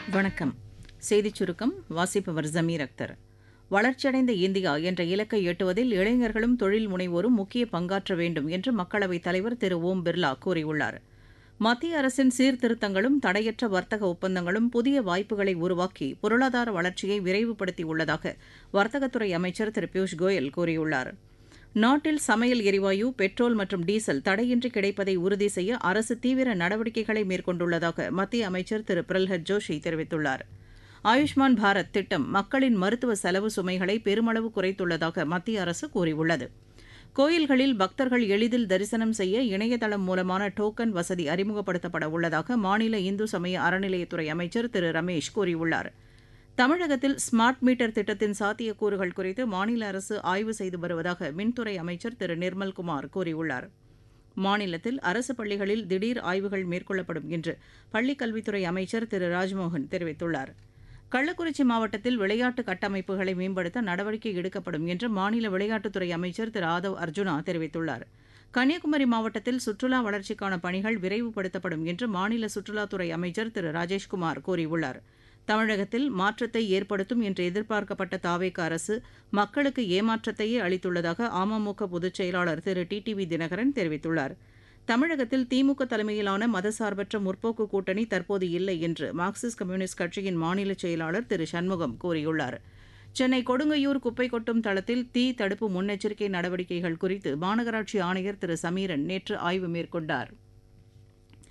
வணக்கம் செய்திச் சுருக்கம் வாசிப்பவர் ஜமீர் அக்தர் வளர்ச்சியடைந்த இந்தியா என்ற இலக்கை எட்டுவதில் இளைஞர்களும் தொழில் முனைவோரும் முக்கிய பங்காற்ற வேண்டும் என்று மக்களவைத் தலைவர் திரு ஓம் பிர்லா கூறியுள்ளார் மத்திய அரசின் சீர்திருத்தங்களும் தடையற்ற வர்த்தக ஒப்பந்தங்களும் புதிய வாய்ப்புகளை உருவாக்கி பொருளாதார வளர்ச்சியை விரைவுபடுத்தியுள்ளதாக வர்த்தகத்துறை அமைச்சர் திரு பியூஷ் கோயல் கூறியுள்ளார் நாட்டில் சமையல் எரிவாயு பெட்ரோல் மற்றும் டீசல் தடையின்றி கிடைப்பதை உறுதி செய்ய அரசு தீவிர நடவடிக்கைகளை மேற்கொண்டுள்ளதாக மத்திய அமைச்சர் திரு பிரல்ஹத் ஜோஷி தெரிவித்துள்ளார் ஆயுஷ்மான் பாரத் திட்டம் மக்களின் மருத்துவ செலவு சுமைகளை பெருமளவு குறைத்துள்ளதாக மத்திய அரசு கூறியுள்ளது கோயில்களில் பக்தர்கள் எளிதில் தரிசனம் செய்ய இணையதளம் மூலமான டோக்கன் வசதி அறிமுகப்படுத்தப்பட உள்ளதாக மாநில இந்து சமய அறநிலையத்துறை அமைச்சர் திரு ரமேஷ் கூறியுள்ளார் தமிழகத்தில் ஸ்மார்ட் மீட்டர் திட்டத்தின் சாத்தியக்கூறுகள் குறித்து மாநில அரசு ஆய்வு செய்து வருவதாக மின்துறை அமைச்சர் திரு நிர்மல்குமார் கூறியுள்ளார் மாநிலத்தில் அரசு பள்ளிகளில் திடீர் ஆய்வுகள் மேற்கொள்ளப்படும் என்று பள்ளிக் கல்வித்துறை அமைச்சர் திரு ராஜ்மோகன் தெரிவித்துள்ளார் கள்ளக்குறிச்சி மாவட்டத்தில் விளையாட்டு கட்டமைப்புகளை மேம்படுத்த நடவடிக்கை எடுக்கப்படும் என்று மாநில விளையாட்டுத்துறை அமைச்சர் திரு ஆதவ் அர்ஜுனா தெரிவித்துள்ளார் கன்னியாகுமரி மாவட்டத்தில் சுற்றுலா வளர்ச்சிக்கான பணிகள் விரைவுபடுத்தப்படும் என்று மாநில சுற்றுலாத்துறை அமைச்சர் திரு ராஜேஷ்குமார் கூறியுள்ளார் தமிழகத்தில் மாற்றத்தை ஏற்படுத்தும் என்று எதிர்பார்க்கப்பட்ட தாவேக அரசு மக்களுக்கு ஏமாற்றத்தையே அளித்துள்ளதாக அமமுக பொதுச் செயலாளர் Thiru T T V Dhinakaran தெரிவித்துள்ளார் தமிழகத்தில் திமுக தலைமையிலான மதசார்பற்ற முற்போக்கு கூட்டணி தற்போது இல்லை என்று மார்க்சிஸ்ட் கம்யூனிஸ்ட் கட்சியின் மாநில செயலாளர் திரு சண்முகம் கூறியுள்ளார் சென்னை கொடுங்கையூர் குப்பை கொட்டும் தளத்தில் தீ தடுப்பு முன்னெச்சரிக்கை நடவடிக்கைகள் குறித்து மாநகராட்சி ஆணையர் திரு சமீரன் நேற்று ஆய்வு மேற்கொண்டார்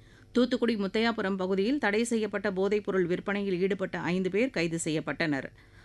தூத்துக்குடி முத்தையாபுரம் பகுதியில் தடை செய்யப்பட்ட போதைப்பொருள் விற்பனையில் ஈடுபட்ட ஐந்து பேர் கைது செய்யப்பட்டனர்